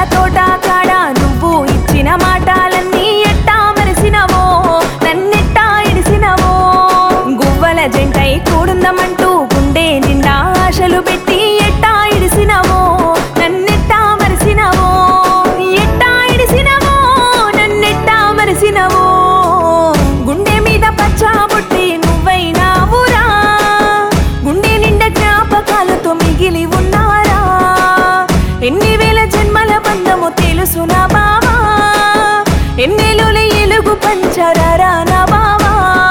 తోట కాడ నువ్వు ఇచ్చిన మాటలన్నీ ఎట్టా మరిసినవో నన్నెట్టా ఇడిసినవో గువ్వల జంటై కూడుందమంటూ గుండె నిండా ఆశలు పెట్టి ఎట్టా ఇడిసినవో నన్నెట్టా మరిసినవో ఎట్టా ఇడిసినవో నన్నెట్టా మరిసినవో గుండె మీద పచ్చాబుట్టి నువ్వైనావురా గుండె నిండా జ్ఞాపకాలతో మిగిలి ఉన్నారా ఎన్ని వేల జన్మల బంధము తెలుసునా బావా ఎన్నెలుల ఎలుగు పంచరారా నా బావా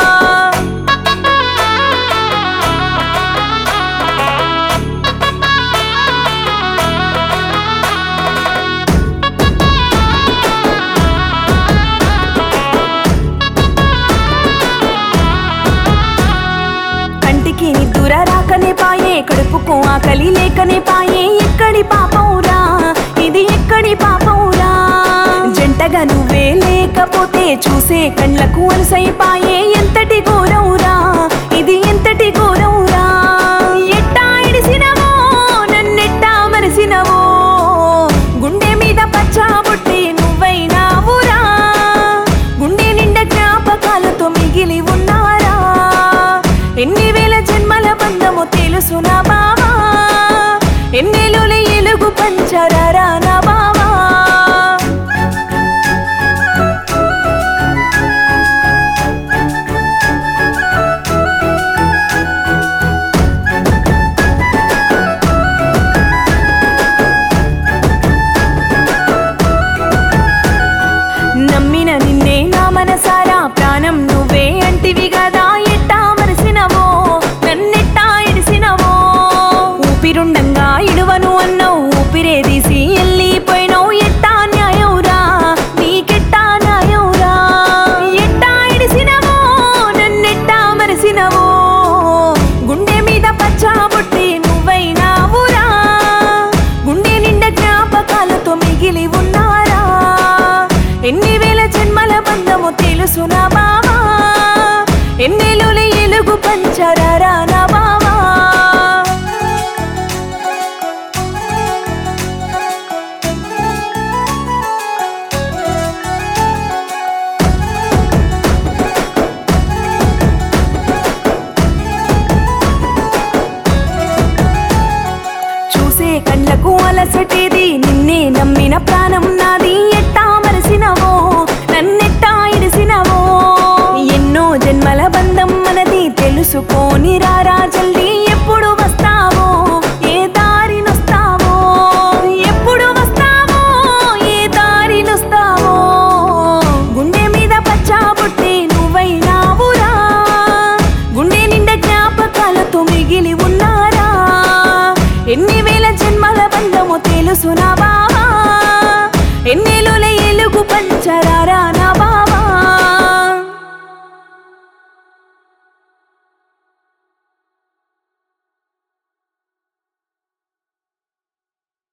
కంటికి నిద్దుర రాకనే పాయే కడుపుకు ఆకలి లేకనే పాయే ఎక్కడి పాపవురా ఇది ఎక్కడి పాపవురా జంటగా నువ్వే లేకపోతే చూసే కళ్ళకు అలసైపాయే ఎంతటి ఘోరవురా ఇది ఎంతటి ఘోరవురా ఎట్టా ఇడిసినవో నన్నెట్టా మరిసినవో గుండె మీద పచ్చాబుట్టి నువ్వైనావురా గుండె నిండా జ్ఞాపకాలతో మిగిలి ఉన్నారా ఎన్ని వేల జన్మల బంధము తెలుసునా బావా ఎన్నెలుల ఎలుగు పంచరారా నా బావా నమ్మిన నిన్నే నా మనసారా ప్రాణం నువ్వే అంటివి గదా ఎట్టా మరిసినవో నన్నెట్టా ఇడిసినవో ఊపిరుండంగా ఇడువను అన్నావు ఊపిరే తీసి వెళ్ళిపోయినావు ఎట్టా న్యాయవురా నీకెట్టా న్యాయవురా ఎట్టా ఇడిసినవో నన్నెట్టా మరిసినవో గుండె మీద పచ్చాబుట్టి నువ్వైనావురా గుండె నిండా జ్ఞాపకాలతో మిగిలి ఉన్నారా ఎన్ని వేల జన్మల బంధము తెలుసునా బావా ఎన్నెలుల ఎలుగు పంచరారా నా బావా చూసే కళ్ళకు అలసటేది నిన్నే నమ్మిన ప్రాణం నాది ఎట్టా మరసినవో నన్నెట్టా ఇడిసినవో ఎన్నో జన్మల బంధం మనది తెలుసుకోని రారా